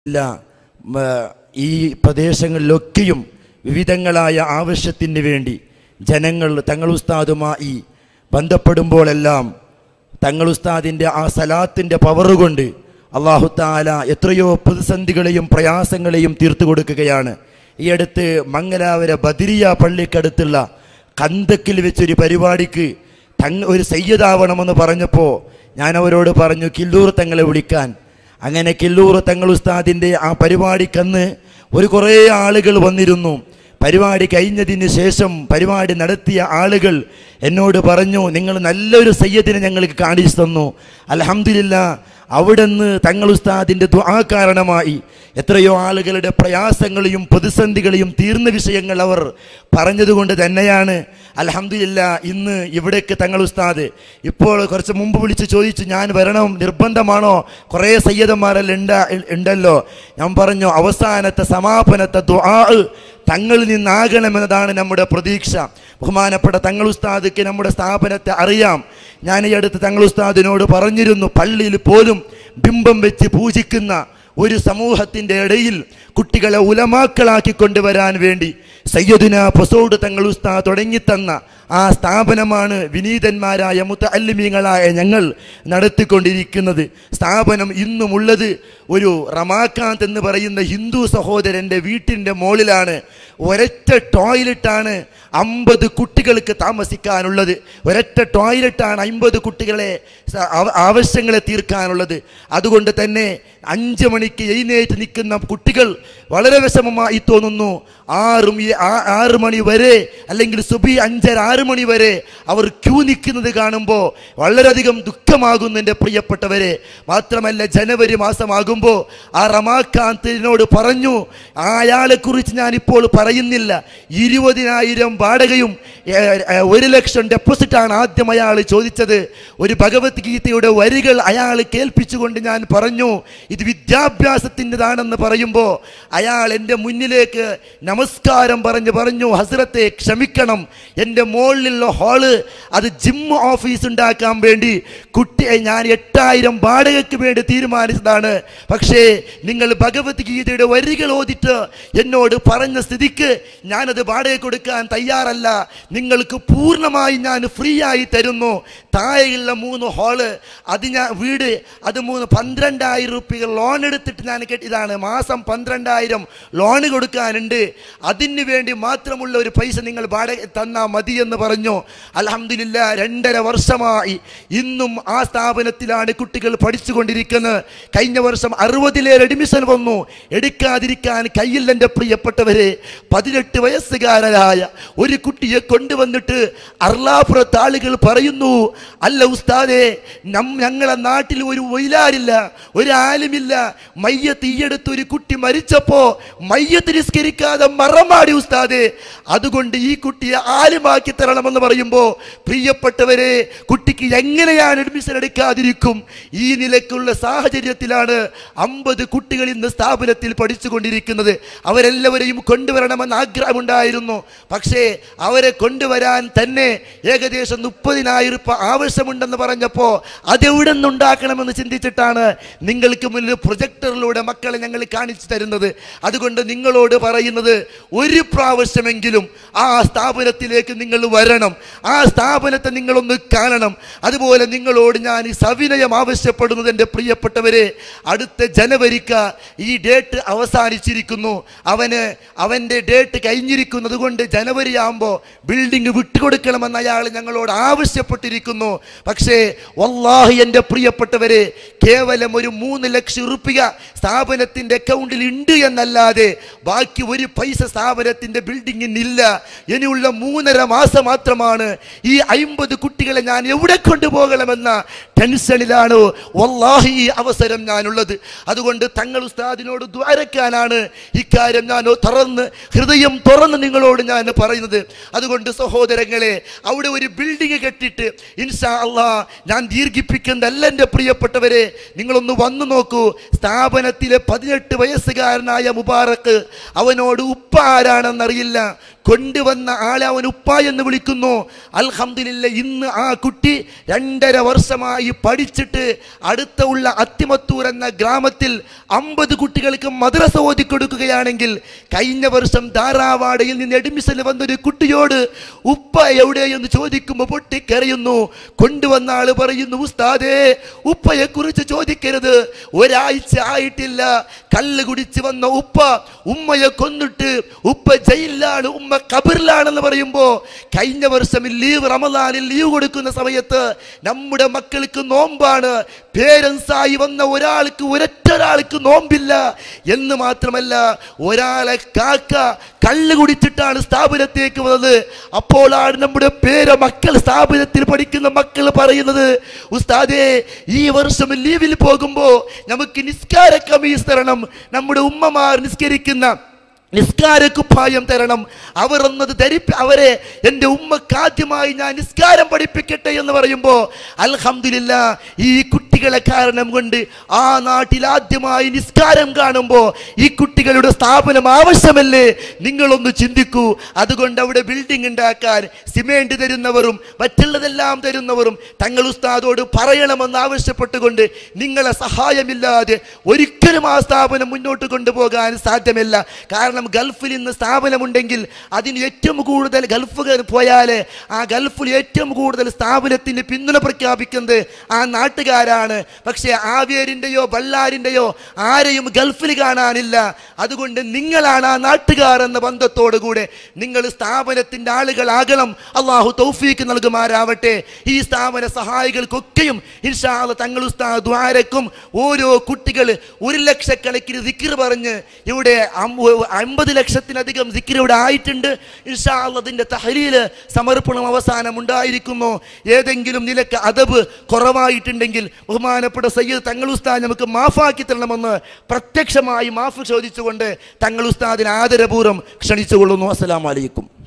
ഇല്ല മ, ഈ പ്രദേശങ്ങളിലൊക്കെയും വിവിധങ്ങളായ ആവശ്യത്തിന് വേണ്ടി ജനങ്ങൾ തങ്ങൾ ഉസ്താദുമായി ബന്ധപ്പെടുമ്പോഴെല്ലാം തങ്ങൾ ഉസ്താദിൻ്റെ ആ സലാത്തിൻ്റെ പവർ കൊണ്ട് അള്ളാഹു താല എത്രയോ പ്രതിസന്ധികളെയും പ്രയാസങ്ങളെയും തീർത്തു കൊടുക്കുകയാണ് ഈ അടുത്ത് മംഗലാവര ബദിരിയ പള്ളിക്കടുത്തുള്ള കന്തക്കിൽ വെച്ചൊരു പരിപാടിക്ക് തങ് ഒരു സയ്യദാവണമെന്ന് പറഞ്ഞപ്പോൾ ഞാൻ അവരോട് പറഞ്ഞു കില്ലൂർ തങ്ങളെ വിളിക്കാൻ അങ്ങനെ കില്ലൂർ തങ്ങൾ ഉസ്താദിൻ്റെ ആ പരിപാടിക്കന്ന് ഒരു കുറേ ആളുകൾ വന്നിരുന്നു പരിപാടി കഴിഞ്ഞതിന് ശേഷം പരിപാടി നടത്തിയ ആളുകൾ എന്നോട് പറഞ്ഞു നിങ്ങൾ നല്ലൊരു സയ്യദിനെ ഞങ്ങൾക്ക് കാണിച്ചു തന്നു അലഹമില്ല അവിടുന്ന് തങ്ങൾ ഉസ്താദിൻ്റെ ദുആ കാരണമായി എത്രയോ ആളുകളുടെ പ്രയാസങ്ങളെയും പ്രതിസന്ധികളെയും തീർന്ന വിഷയങ്ങൾ അവർ പറഞ്ഞതുകൊണ്ട് തന്നെയാണ് അലഹമില്ല ഇന്ന് ഇവിടേക്ക് തങ്ങൾ ഉസ്താദ് ഇപ്പോൾ കുറച്ച് മുമ്പ് വിളിച്ച് ചോദിച്ചു ഞാൻ വരണം നിർബന്ധമാണോ കുറേ സയ്യദന്മാരെല്ലാം ഉണ്ടാ ഉണ്ടല്ലോ ഞാൻ പറഞ്ഞു അവസാനത്തെ സമാപനത്തെ ദുആ തങ്ങളിൽ നിന്നാകണമെന്നതാണ് നമ്മുടെ പ്രതീക്ഷ ബഹുമാനപ്പെട്ട തങ്ങൾ ഉസ്താദിക്ക് നമ്മുടെ സ്ഥാപനത്തെ അറിയാം ഞാൻ ഈ അടുത്ത് തങ്ങൾ ഉസ്താദിനോട് പറഞ്ഞിരുന്നു പള്ളിയിൽ പോലും ബിംബം വെച്ച് പൂജിക്കുന്ന ഒരു സമൂഹത്തിൻ്റെ ഇടയിൽ കുട്ടികളെ ഉലമാക്കളാക്കി കൊണ്ടുവരാൻ വേണ്ടി സയ്യദുന പൊസോഡ് തങ്ങൾ ഉസ്താദ് തുടങ്ങിത്തന്ന ആ സ്ഥാപനമാണ് വിനീതന്മാരായ മുത്തല്ലിമീങ്ങളായ ഞങ്ങൾ നടത്തിക്കൊണ്ടിരിക്കുന്നത് സ്ഥാപനം ഇന്നുമുള്ളത് ഒരു റമാകാന്ത് എന്ന് പറയുന്ന ഹിന്ദു സഹോദരൻ്റെ വീട്ടിൻ്റെ മുകളിലാണ് ഒരൊറ്റ ടോയ്ലറ്റാണ് അമ്പത് കുട്ടികൾക്ക് താമസിക്കാനുള്ളത് ഒരൊറ്റ ടോയ്ലറ്റാണ് അമ്പത് കുട്ടികളെ സ- ആവ- ആവശ്യങ്ങളെ തീർക്കാനുള്ളത് അതുകൊണ്ട് തന്നെ അഞ്ച് മണിക്ക് എഴുന്നേറ്റ് നിൽക്കുന്ന കുട്ടികൾ വളരെ വിഷമമായി തോന്നുന്നു ആറും ഈ ആ- ആറ് മണി വരെ അല്ലെങ്കിൽ സുബി അഞ്ചര ആറ് മണി വരെ അവർ ക്യൂ നിൽക്കുന്നത് കാണുമ്പോൾ വളരെയധികം ദുഃഖമാകുന്നു എൻ്റെ പ്രിയപ്പെട്ടവരെ മാത്രമല്ല ജനുവരി മാസമാകുമ്പോൾ ആ റമാകാന്തിനോട് പറഞ്ഞു ആ അയാളെക്കുറിച്ച് ഞാനിപ്പോൾ പറയുന്നില്ല ഇരുപതിനായിരം വാടകയും ഏ, ഏ, ഒരു ലക്ഷം ഡെപ്പോസിറ്റാണ് ആദ്യം അയാൾ ചോദിച്ചത് ഒരു ഭഗവത്ഗീതയുടെ വരികൾ അയാൾ കേൾപ്പിച്ചുകൊണ്ട് ഞാൻ പറഞ്ഞു ഇത് വിദ്യാഭ്യാസത്തിൻ്റെതാണെന്ന് പറയുമ്പോൾ അയാൾ എൻ്റെ മുന്നിലേക്ക് നമസ്കാരം പറഞ്ഞ് പറഞ്ഞു ഹസ്രത്തെ ക്ഷമിക്കണം എൻ്റെ മുകളിലുള്ള ഹാള് അത് ജിം ഓഫീസ് ഉണ്ടാക്കാൻ വേണ്ടി കുട്ടിയെ ഞാൻ എട്ടായിരം വാടകയ്ക്ക് വേണ്ടി തീരുമാനിച്ചതാണ് പക്ഷേ നിങ്ങൾ ഭഗവത്ഗീതയുടെ വരികൾ ഓതിട്ട് എന്നോട് പറഞ്ഞ സ്ഥിതിക്ക് ഞാനത് വാടക കൊടുക്കാൻ തയ്യാറല്ല നിങ്ങൾക്ക് പൂർണ്ണമായി ഞാൻ ഫ്രീ ആയി തരുന്നു താഴെയുള്ള മൂന്ന് ഹാള് അത് ഞാൻ വീട് അത് മൂന്ന് പന്ത്രണ്ടായിരം റുപ്യ ലോൺ എടുത്തിട്ട് ഞാൻ കെട്ടിയതാണ് മാസം പന്ത്രണ്ടായിരം ലോൺ കൊടുക്കാനുണ്ട് അതിന് വേണ്ടി മാത്രമുള്ള ഒരു പൈസ നിങ്ങൾ വാടക തന്നാ മതി എന്ന് പറഞ്ഞു അലഹമില്ല രണ്ടര വർഷമായി ഇന്നും ആ സ്ഥാപനത്തിലാണ് കുട്ടികൾ പഠിച്ചുകൊണ്ടിരിക്കുന്നത് കഴിഞ്ഞ വർഷം അറുപതിലേറെ അഡ്മിഷൻ വന്നു എടുക്കാതിരിക്കാൻ കയ്യിൽ എൻ്റെ പ്രിയപ്പെട്ടവരെ പതിനെട്ട് വയസ്സുകാരനായ ഒരു കുട്ടിയെ കൊണ്ടുവന്നിട്ട് അർലാപുരത്ത് ആളുകൾ പറയുന്നു അല്ല ഉസ്താദെ നം ഞങ്ങളെ നാട്ടിൽ ഒരു വൈലാരില്ല ഒരു ആലുമില്ല മയ്യത്ത് ഈയെടുത്ത് ഒരു കുട്ടി മരിച്ചപ്പോ മയ്യത്ത് നിസ്കരിക്കാതെ മറമാടി ഉസ്താദെ അതുകൊണ്ട് ഈ കുട്ടിയെ ആലുമാക്കി തരണമെന്ന് പറയുമ്പോൾ പ്രിയപ്പെട്ടവരെ കുട്ടിക്ക് എങ്ങനെയാണ് അഡ്മിഷൻ എടുക്കാതിരിക്കും ഈ നിലക്കുള്ള സാഹചര്യത്തിലാണ് അമ്പത് കുട്ടികൾ ഇന്ന് സ്ഥാപനത്തിൽ പഠിച്ചുകൊണ്ടിരിക്കുന്നത് അവരെല്ലാവരെയും കൊണ്ടുവരണമെന്ന് ആഗ്രഹമുണ്ടായിരുന്നു പക്ഷേ അവരെ കൊണ്ടുവരാൻ തന്നെ ഏകദേശം മുപ്പതിനായിരം രൂപ ആവശ്യമുണ്ടെന്ന് പറഞ്ഞപ്പോൾ അതെവിടെ നിന്നുണ്ടാക്കണമെന്ന് ചിന്തിച്ചിട്ടാണ് നിങ്ങൾക്ക് മുന്നിൽ പ്രൊജക്ടറിലൂടെ മക്കളെ ഞങ്ങൾ കാണിച്ചു തരുന്നത് അതുകൊണ്ട് നിങ്ങളോട് പറയുന്നത് ഒരു പ്രാവശ്യമെങ്കിലും ആ സ്ഥാപനത്തിലേക്ക് നിങ്ങൾ വരണം ആ സ്ഥാപനത്തെ നിങ്ങളൊന്ന് കാണണം അതുപോലെ നിങ്ങളോട് ഞാൻ ഈ സവിനയം ആവശ്യപ്പെടുന്നത് എൻ്റെ പ്രിയപ്പെട്ടവരെ അടുത്ത ജനുവരിക്ക് ഈ ഡേറ്റ് അവസാനിച്ചിരിക്കുന്നു അവന് അവൻ്റെ ഡേറ്റ് കഴിഞ്ഞിരിക്കുന്നത് കൊണ്ട് ജനുവരി ആകുമ്പോൾ ബിൽഡിംഗ് വിട്ടുകൊടുക്കണമെന്ന് അയാൾ ഞങ്ങളോട് ആവശ്യപ്പെട്ടിരിക്കുന്നു പക്ഷേ വല്ലാഹി എൻ്റെ പ്രിയപ്പെട്ടവരെ കേവലം ഒരു മൂന്ന് ലക്ഷം റുപ്യ സ്ഥാപനത്തിൻ്റെ അക്കൗണ്ടിൽ ഉണ്ട് എന്നല്ലാതെ ബാക്കി ഒരു പൈസ സ്ഥാപനത്തിൻ്റെ ബിൽഡിങ്ങിനില്ല ഇനിയുള്ള മൂന്നര മാസം മാത്രമാണ് ഈ അയിമ്പത് കുട്ടികളെ ഞാൻ എവിടെ കൊണ്ടുപോകണമെന്ന ടെൻഷനിലാണ് വല്ലാഹി ഈ അവസരം ഞാനുള്ളത് അതുകൊണ്ട് തങ്ങൾ ഉസ്താദിനോട് ദ്വാരക്കാനാണ് ഇക്കാര്യം ഞാൻ തുറന്ന് ഹൃദയം തുറന്ന് നിങ്ങളോട് ഞാൻ പറയുന്നത് അതുകൊണ്ട് സഹോദരങ്ങളെ അവിടെ ഒരു ബിൽഡിംഗ് കെട്ടിട്ട് ഇൻഷാ അള്ളാ ഞാൻ ദീർഘിപ്പിക്കുന്നതല്ല എൻ്റെ പ്രിയപ്പെട്ടവരെ നിങ്ങളൊന്ന് വന്നു നോക്കൂ സ്ഥാപനത്തിലെ പതിനെട്ട് വയസ്സുകാരനായ മുബാറക്ക് അവനോട് ഉപ്പ ആരാണ് ആരാണെന്നറിയില്ല കൊണ്ടുവന്ന ആളെ അവൻ ഉപ്പ എന്ന് വിളിക്കുന്നു അൽഹംദുലില്ല ഇന്ന് ആ കുട്ടി രണ്ടര വർഷമായി പഠിച്ചിട്ട് അടുത്ത ഉള്ള അത്തിമത്തൂർ എന്ന ഗ്രാമത്തിൽ അമ്പത് കുട്ടികൾക്ക് മദ്രസ ഓതി കൊടുക്കുകയാണെങ്കിൽ കഴിഞ്ഞ വർഷം ധാരാവാടയിൽ നിന്ന് അഡ്മിഷന് വന്നൊരു കുട്ടിയോട് ഉപ്പ എവിടെയെന്ന് ചോദിക്കുമ്പോൾ പൊട്ടിക്കരയുന്നു കൊണ്ടുവന്ന ആള് പറയുന്നു ഉസ്താദേ ഉപ്പയെ കുറിച്ച് ചോദിക്കരുത് ഒരാഴ്ച ആയിട്ടില്ല കല്ല് കുടിച്ച് വന്ന ഉപ്പ ഉമ്മയെ കൊന്നിട്ട് ഉപ്പ ജയിലിലാണ് ഉമ്മ കബറിലാണെന്ന് പറയുമ്പോ കഴിഞ്ഞ വർഷം ലീവ് റമദാനിൽ ലീവ് കൊടുക്കുന്ന സമയത്ത് നമ്മുടെ മക്കൾക്ക് നോമ്പാണ് പേരൻസ് ആയി വന്ന ഒരാൾക്ക് ഒരൊറ്റ ഒരാൾക്ക് നോമ്പില്ല എന്ന് മാത്രമല്ല ഒരാളെ കാക്ക കള്ള് കുടിച്ചിട്ടാണ് സ്ഥാപനത്തേക്ക് വന്നത് അപ്പോഴാണ് നമ്മുടെ പേര് മക്കൾ സ്ഥാപനത്തിൽ പഠിക്കുന്ന മക്കൾ പറയുന്നത് ഉസ്താദേ ഈ വർഷം ലീവിൽ പോകുമ്പോ നമുക്ക് നിസ്കാര കമീസ് തരണം നമ്മുടെ ഉമ്മമാർ നിസ്കരിക്കുന്ന നിസ്കാര കുപ്പായം തരണം അവർ ഒന്നത് ധരിപ്പി അവരെ എൻ്റെ ഉമ്മക്ക് ആദ്യമായി ഞാൻ നിസ്കാരം പഠിപ്പിക്കട്ടെ എന്ന് പറയുമ്പോൾ അൽഹംദുലില്ല ഈ കുട്ടികളെ കാരണം കൊണ്ട് ആ നാട്ടിൽ ആദ്യമായി നിസ്കാരം കാണുമ്പോൾ ഈ കുട്ടികളുടെ സ്ഥാപനം ആവശ്യമല്ലേ നിങ്ങളൊന്ന് ചിന്തിക്കൂ അതുകൊണ്ട് അവിടെ ബിൽഡിംഗ് ഉണ്ടാക്കാൻ സിമേന്റ് തരുന്നവരും മറ്റുള്ളതെല്ലാം തരുന്നവരും തങ്ങൾ ഉസ്താദോട് പറയണമെന്ന് ആവശ്യപ്പെട്ടുകൊണ്ട് നിങ്ങളെ സഹായമില്ലാതെ ഒരിക്കലും ആ സ്ഥാപനം മുന്നോട്ട് കൊണ്ടുപോകാൻ സാധ്യമല്ല കാരണം ഗൾഫിൽ ഇന്ന് സ്ഥാപനമുണ്ടെങ്കിൽ അതിന് ഏറ്റവും കൂടുതൽ ഗൾഫുകാർ പോയാൽ ആ ഗൾഫിൽ ഏറ്റവും കൂടുതൽ സ്ഥാപനത്തിന് പിന്തുണ പ്രഖ്യാപിക്കുന്നത് ആ നാട്ടുകാരാണ് പക്ഷേ ആവേരിൻ്റെയോ ബള്ളാരിൻ്റെയോ ആരെയും ഗൾഫിൽ കാണാനില്ല അതുകൊണ്ട് നിങ്ങളാണ് ആ നാട്ടുകാർ എന്ന ബന്ധത്തോടു കൂടെ നിങ്ങൾ സ്ഥാപനത്തിൻ്റെ ആളുകളാകണം അള്ളാഹു തൗഫീക്ക് നൽകുമാരാവട്ടെ ഈ സ്ഥാപന സഹായികൾക്കൊക്കെയും ഇൻഷാല്ല തങ്ങൾ ഉസ്താദ് ദ്വാരക്കും ഓരോ കുട്ടികൾ ഒരു ലക്ഷക്കണക്കിന് ദിക്കർ പറഞ്ഞ് ഇവിടെ അമ്പ- അമ്പത് ലക്ഷത്തിലധികം ദിക്കർ ഇവിടെ ആയിട്ടുണ്ട് ഇൻഷാല്ല അതിൻ്റെ തഹരീല് സമർപ്പണം അവസാനം ഉണ്ടായിരിക്കുന്നു ഏതെങ്കിലും നിലക്ക് അതബ് കുറവായിട്ടുണ്ടെങ്കിൽ ബഹുമാനപ്പെട്ട സയ്യിദ് തങ്ങൾ ഉസ്താദ് നമുക്ക് മാഫാക്കി തരണമെന്ന് പ്രത്യക്ഷമായി മാഫ് ചോദിച്ചുകൊണ്ട് തങ്ങൾ ഉസ്താദിന് ആദരപൂർവ്വം ക്ഷണിച്ചുകൊള്ളുന്നു അസ്സലാമു അലൈക്കും